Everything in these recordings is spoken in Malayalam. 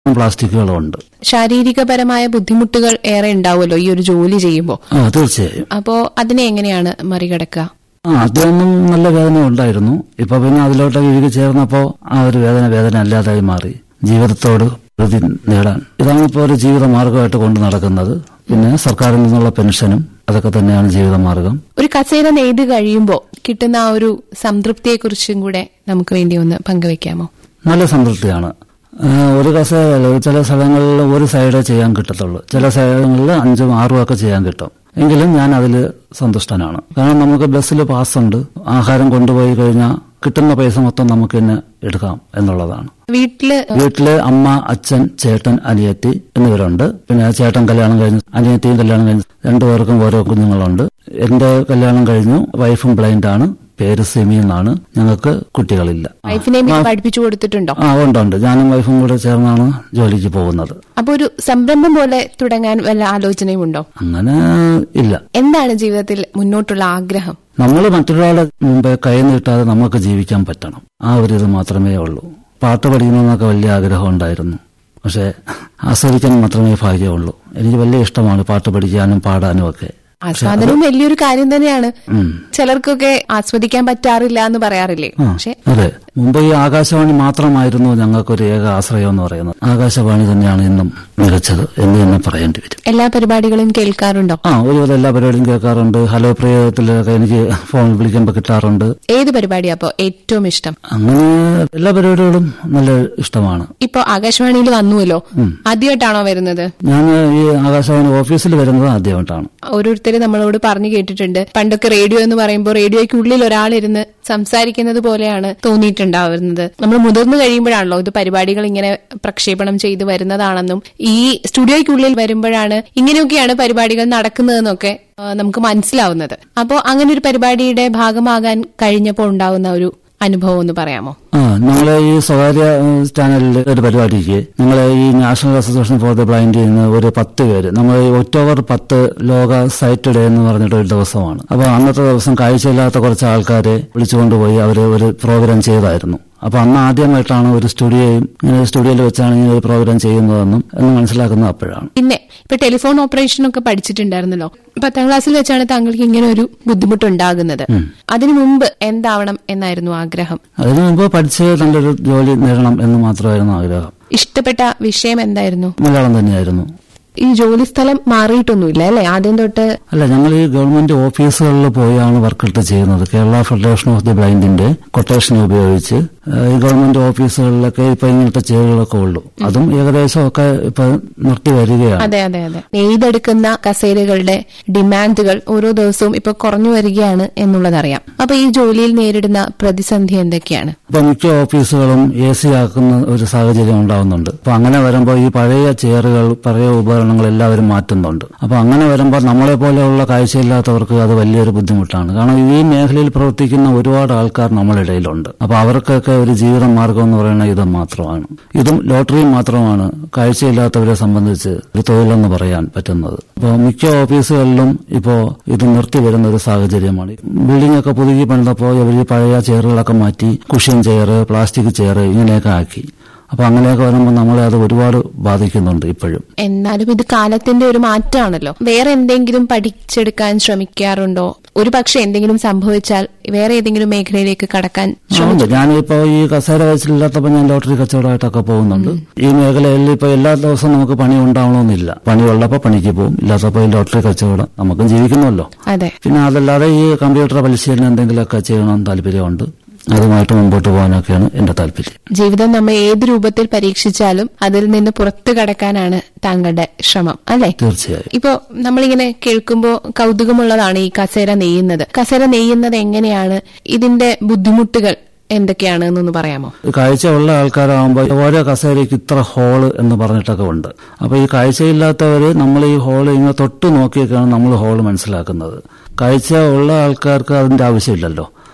പ്ലാസ്റ്റിക്കുകളും ഉണ്ട് ശാരീരികപരമായ ബുദ്ധിമുട്ടുകൾ ഏറെ ഉണ്ടാവുമല്ലോ ഈ ഒരു ജോലി ചെയ്യുമ്പോൾ ആ തീർച്ചയായും അപ്പോ അതിനെ എങ്ങനെയാണ് മറികടക്കുക ആ ആദ്യമൊന്നും നല്ല വേദന ഉണ്ടായിരുന്നു ഇപ്പൊ പിന്നെ അതിലോട്ട് ഇഴുകി ചേർന്നപ്പോ ആ ഒരു വേദന വേദന അല്ലാതായി മാറി ജീവിതത്തോട് പ്രതി നേടാൻ ഇതാണ് ഇപ്പോൾ ഒരു ജീവിത മാർഗമായിട്ട് കൊണ്ട് നടക്കുന്നത് പിന്നെ സർക്കാരിൽ നിന്നുള്ള പെൻഷനും അതൊക്കെ തന്നെയാണ് ജീവിത മാർഗം ഒരു കസേര നെയ്ത് കഴിയുമ്പോൾ കിട്ടുന്ന ആ ഒരു സംതൃപ്തിയെക്കുറിച്ചും കൂടെ നമുക്ക് വേണ്ടി ഒന്ന് പങ്കുവെക്കാമോ നല്ല സംതൃപ്തിയാണ് ആ, ഒരു കസേരയല്ല ചില സ്ഥലങ്ങളിൽ ഒരു സൈഡേ ചെയ്യാൻ കിട്ടത്തുള്ളൂ ചില സ്ഥലങ്ങളിൽ അഞ്ചും ആറും ഒക്കെ ചെയ്യാൻ കിട്ടും എങ്കിലും ഞാൻ അതിൽ സന്തുഷ്ടനാണ് കാരണം നമുക്ക് ബസ്സിൽ പാസ്സുണ്ട് ആഹാരം കൊണ്ടുപോയി കഴിഞ്ഞാൽ കിട്ടുന്ന പൈസ മൊത്തം നമുക്ക് തന്നെ എടുക്കാം എന്നുള്ളതാണ് വീട്ടില് വീട്ടില് അമ്മ അച്ഛൻ ചേട്ടൻ അനിയത്തി എന്നിവരുണ്ട് പിന്നെ ചേട്ടൻ കല്യാണം കഴിഞ്ഞു അനിയത്തിയും കല്യാണം കഴിഞ്ഞു രണ്ടുപേർക്കും ഓരോ കുഞ്ഞുങ്ങളുണ്ട് എന്റെ കല്യാണം കഴിഞ്ഞു വൈഫും ബ്ലൈൻഡ് ആണ് പേര് സിമി എന്നാണ് ഞങ്ങൾക്ക് കുട്ടികളില്ല വൈഫിനെയും ഇത് പഠിപ്പിച്ചു കൊടുത്തിട്ടുണ്ടോ ആ ഉണ്ട് ഉണ്ട് ഞാനും വൈഫും കൂടെ ചേർന്നാണ് ജോലിക്ക് പോകുന്നത് അപ്പൊ ഒരു സംരംഭം പോലെ തുടങ്ങാൻ വല്ല ആലോചനയും ഉണ്ടോ അങ്ങനെ ഇല്ല എന്താണ് ജീവിതത്തിൽ മുന്നോട്ടുള്ള ആഗ്രഹം നമ്മൾ മറ്റൊരാളുടെ മുമ്പേ കൈ നീട്ടാതെ നമുക്ക് ജീവിക്കാൻ പറ്റണം ആ ഒരു ഇത് മാത്രമേ ഉള്ളൂ പാട്ട് പഠിക്കണമെന്നൊക്കെ വലിയ ആഗ്രഹം ഉണ്ടായിരുന്നു പക്ഷെ ആസ്വദിക്കാൻ മാത്രമേ ഭാഗ്യമുള്ളൂ എനിക്ക് വലിയ ഇഷ്ടമാണ് പാട്ട് പഠിക്കാനും പാടാനും ഒക്കെ ആസ്വാദനവും വലിയൊരു കാര്യം തന്നെയാണ് ഉം. ചിലർക്കൊക്കെ ആസ്വദിക്കാൻ പറ്റാറില്ല എന്ന് പറയാറില്ലേ ആ, പക്ഷെ അതെ മുമ്പ് ഈ ആകാശവാണി മാത്രമായിരുന്നു ഞങ്ങൾക്കൊരു ഏക ആശ്രയം എന്ന് പറയുന്നത് ആകാശവാണി തന്നെയാണ് ഇന്നും മികച്ചത് എന്ന് തന്നെ പറയേണ്ടി വരും എല്ലാ പരിപാടികളും കേൾക്കാറുണ്ടോ ആ ഒരുവിധം എല്ലാ പരിപാടിയും കേൾക്കാറുണ്ട് ഹലോ പ്രിയത്തിലൊക്കെ എനിക്ക് ഫോൺ വിളിക്കുമ്പോൾ കിട്ടാറുണ്ട് ഏത് പരിപാടിയാ അപ്പോ ഏറ്റവും ഇഷ്ടം അങ്ങനെ എല്ലാ പരിപാടികളും നല്ല ഇഷ്ടമാണ് ഇപ്പൊ ആകാശവാണിയിൽ വന്നുവല്ലോ ആദ്യമായിട്ടാണോ വരുന്നത് ഞാൻ ഈ ആകാശവാണി ഓഫീസിൽ വരുന്നത് ആദ്യമായിട്ടാണ് ഓരോരുത്തർ നമ്മളോട് പറഞ്ഞു കേട്ടിട്ടുണ്ട് പണ്ടൊക്കെ റേഡിയോ എന്ന് പറയുമ്പോൾ റേഡിയോയ്ക്കുള്ളിൽ ഒരാളിരുന്ന് സംസാരിക്കുന്നത് പോലെയാണ് തോന്നിയിട്ടുണ്ടാവുന്നത് നമ്മൾ മുതിർന്നു കഴിയുമ്പോഴാണല്ലോ ഇത് പരിപാടികൾ ഇങ്ങനെ പ്രക്ഷേപണം ചെയ്തു വരുന്നതാണെന്നും ഈ സ്റ്റുഡിയോയ്ക്കുള്ളിൽ വരുമ്പോഴാണ് ഇങ്ങനെയൊക്കെയാണ് പരിപാടികൾ നടക്കുന്നതെന്നൊക്കെ ആ, നമുക്ക് മനസ്സിലാവുന്നത് അപ്പോൾ അങ്ങനെ ഒരു പരിപാടിയുടെ ഭാഗമാകാൻ കഴിഞ്ഞപ്പോൾ ഉണ്ടാവുന്ന ഒരു അനുഭവം ഒന്ന് പറയാമോ ആ ഞങ്ങളെ ഈ സ്വകാര്യ ഏഹ്, ചാനലിൽ ഒരു പരിപാടിക്ക് ഞങ്ങളെ ഈ നാഷണൽ അസോസിയേഷൻ ഫോർ ദ ബ്ലൈൻഡിൽ നിന്ന് ഒരു പത്ത് പേര് നമ്മൾ ഈ ഒക്ടോബർ പത്ത് ലോക സൈറ്റ് ഡേ എന്ന് പറഞ്ഞിട്ട് ഒരു ദിവസമാണ് അപ്പൊ അന്നത്തെ ദിവസം കാഴ്ചയില്ലാത്ത കുറച്ച് ആൾക്കാരെ വിളിച്ചുകൊണ്ടുപോയി അവർ ഒരു പ്രോഗ്രാം ചെയ്തായിരുന്നു അപ്പൊ അന്ന് ആദ്യമായിട്ടാണ് ഒരു സ്റ്റുഡിയോയും ഇങ്ങനെ സ്റ്റുഡിയോയിൽ വെച്ചാണ് ഇങ്ങനെ ഒരു പ്രോഗ്രാം ചെയ്യുന്നതെന്നും എന്ന് മനസ്സിലാക്കുന്നത് അപ്പോഴാണ് പിന്നെ ഇപ്പൊ ടെലിഫോൺ ഓപ്പറേഷൻ ഒക്കെ പഠിച്ചിട്ടുണ്ടായിരുന്നല്ലോ പത്താം ക്ലാസ്സിൽ വെച്ചാണ് താങ്കൾക്ക് ഇങ്ങനെ ഒരു ബുദ്ധിമുട്ടുണ്ടാകുന്നത് അതിനു മുമ്പ് എന്താവണം എന്നായിരുന്നു ആഗ്രഹം അതിനു മുമ്പ് പഠിച്ച് നല്ലൊരു ജോലി നേടണം എന്ന് മാത്രമായിരുന്നു ആഗ്രഹം ഇഷ്ടപ്പെട്ട വിഷയം എന്തായിരുന്നു മലയാളം തന്നെയായിരുന്നു ഈ ജോലി സ്ഥലം മാറിയിട്ടൊന്നുമില്ല അല്ലെ ആദ്യം തൊട്ട് അല്ല ഞങ്ങൾ ഈ ഗവൺമെന്റ് ഓഫീസുകളിൽ പോയാണ് വർക്കിട്ട് ചെയ്യുന്നത് കേരള ഫെഡറേഷൻ ഓഫ് ദി ബ്ലൈൻഡിന്റെ കൊട്ടേഷൻ ഉപയോഗിച്ച് ഏഹ്, ഈ ഗവൺമെന്റ് ഓഫീസുകളിലൊക്കെ ഇപ്പൊ ഇങ്ങനത്തെ ചെയറുകളൊക്കെ ഉള്ളൂ അതും ഏകദേശം ഒക്കെ ഇപ്പൊ നിർത്തി വരികയാണ് അതെ അതെ അതെ നെയ്തെടുക്കുന്ന കസേരകളുടെ ഡിമാൻഡുകൾ ഓരോ ദിവസവും ഇപ്പൊ കുറഞ്ഞു വരികയാണ് എന്നുള്ളതറിയാം അപ്പൊ ഈ ജോലിയിൽ നേരിടുന്ന പ്രതിസന്ധി എന്തൊക്കെയാണ് ഇപ്പൊ മിക്ക ഓഫീസുകളും എ സി ആക്കുന്ന ഒരു സാഹചര്യം ഉണ്ടാവുന്നുണ്ട് അപ്പൊ അങ്ങനെ വരുമ്പോൾ ഈ പഴയ ചെയറുകൾ പഴയ ഉപകരണങ്ങൾ എല്ലാവരും മാറ്റുന്നുണ്ട് അപ്പൊ അങ്ങനെ വരുമ്പോൾ നമ്മളെ പോലെയുള്ള കാഴ്ചയില്ലാത്തവർക്ക് അത് വലിയൊരു ബുദ്ധിമുട്ടാണ് കാരണം ഈ മേഖലയിൽ പ്രവർത്തിക്കുന്ന ഒരുപാട് ആൾക്കാർ നമ്മളിടയിലുണ്ട് അപ്പൊ അവർക്കൊക്കെ ഒരു ജീവിത മാർഗം എന്ന് പറയുന്നത് ഇത് മാത്രമാണ് ഇതും ലോട്ടറിയും മാത്രമാണ് കാഴ്ചയില്ലാത്തവരെ സംബന്ധിച്ച് ഒരു തൊഴിലെന്ന് പറയാൻ പറ്റുന്നത് അപ്പോൾ മിക്ക ഓഫീസുകളിലും ഇപ്പോ ഇത് നിർത്തി വരുന്ന ഒരു സാഹചര്യമാണ് ബിൽഡിംഗ് ഒക്കെ പുതുക്കി പണിതപ്പോൾ ഇവർ ഈ പഴയ ചെയറുകളൊക്കെ മാറ്റി കുഷ്യൻ ചെയർ പ്ലാസ്റ്റിക് ചെയർ ഇങ്ങനെയൊക്കെ ആക്കി അപ്പൊ അങ്ങനെയൊക്കെ വരുമ്പോൾ നമ്മളെ അത് ഒരുപാട് ബാധിക്കുന്നുണ്ട് ഇപ്പോഴും എന്നാലും ഇത് കാലത്തിന്റെ ഒരു മാറ്റമാണല്ലോ വേറെ എന്തെങ്കിലും പഠിച്ചെടുക്കാൻ ശ്രമിക്കാറുണ്ടോ ഒരു പക്ഷെ എന്തെങ്കിലും സംഭവിച്ചാൽ വേറെ ഏതെങ്കിലും മേഖലയിലേക്ക് കടക്കാൻ ഉണ്ട് ഞാനിപ്പോ ഈ കസേര വെച്ചില്ലാത്തപ്പോ ഞാൻ ലോട്ടറി കച്ചവടമായിട്ടൊക്കെ പോകുന്നുണ്ട് ഈ മേഖലയിൽ ഇപ്പൊ എല്ലാ ദിവസവും നമുക്ക് പണി ഉണ്ടാവണമെന്നില്ല പണി ഉള്ളപ്പോ പണിക്ക് പോകും ഇല്ലാത്തപ്പോ ഈ ലോട്ടറി കച്ചവടം നമുക്കും ജീവിക്കണമല്ലോ അതെ പിന്നെ അതല്ലാതെ ഈ കമ്പ്യൂട്ടർ പരിശീലനം എന്തെങ്കിലുമൊക്കെ ചെയ്യണമെന്ന് താല്പര്യമുണ്ട് അതുമായിട്ട് മുമ്പോട്ട് പോകാനൊക്കെയാണ് എന്റെ താല്പര്യം ജീവിതം നമ്മെ ഏത് രൂപത്തിൽ പരീക്ഷിച്ചാലും അതിൽ നിന്ന് പുറത്തു കടക്കാനാണ് താങ്കളുടെ ശ്രമം അല്ലെ തീർച്ചയായും ഇപ്പോ നമ്മളിങ്ങനെ കേൾക്കുമ്പോൾ കൗതുകമുള്ളതാണ് ഈ കസേര നെയ്യുന്നത് കസേര നെയ്യുന്നത് എങ്ങനെയാണ് ഇതിന്റെ ബുദ്ധിമുട്ടുകൾ എന്തൊക്കെയാണ് എന്നൊന്ന് പറയാമോ കാഴ്ചയുള്ള ആൾക്കാരാകുമ്പോൾ ഓരോ കസേരയ്ക്ക് ഇത്ര ഹോള് എന്ന് പറഞ്ഞിട്ടൊക്കെ ഉണ്ട് അപ്പൊ ഈ കാഴ്ചയില്ലാത്തവര് നമ്മൾ ഈ ഹോള് ഇങ്ങനെ തൊട്ട് നോക്കിയൊക്കെയാണ് നമ്മൾ ഹോള് മനസ്സിലാക്കുന്നത് കാഴ്ച ഉള്ള ആൾക്കാർക്ക് അതിന്റെ ആവശ്യമില്ലല്ലോ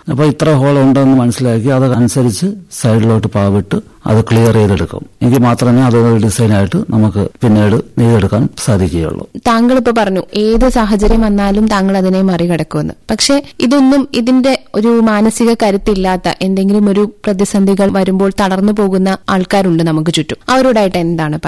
അപ്പോൾ ഇത്ര ഹോൾ ഉണ്ടെന്ന് മനസ്സിലാക്കി അത് അനുസരിച്ച് സൈഡിലോട്ട് പാവിട്ട് അത് ക്ലിയർ ചെയ്തെടുക്കും എങ്കിൽ മാത്രമേ അത് ഡിസൈനായിട്ട് നമുക്ക് പിന്നീട് നെയ്തെടുക്കാൻ സാധിക്കുകയുള്ളൂ താങ്കൾ ഇപ്പൊ പറഞ്ഞു ഏത് സാഹചര്യം വന്നാലും താങ്കൾ അതിനെ മറികടക്കുമെന്ന് പക്ഷെ ഇതൊന്നും ഇതിന്റെ ഒരു മാനസിക കരുത്തില്ലാത്ത എന്തെങ്കിലും ഒരു പ്രതിസന്ധികൾ വരുമ്പോൾ തളർന്നു പോകുന്ന ആൾക്കാരുണ്ട് നമുക്ക് ചുറ്റും അവരോടായിട്ട് എന്താണ്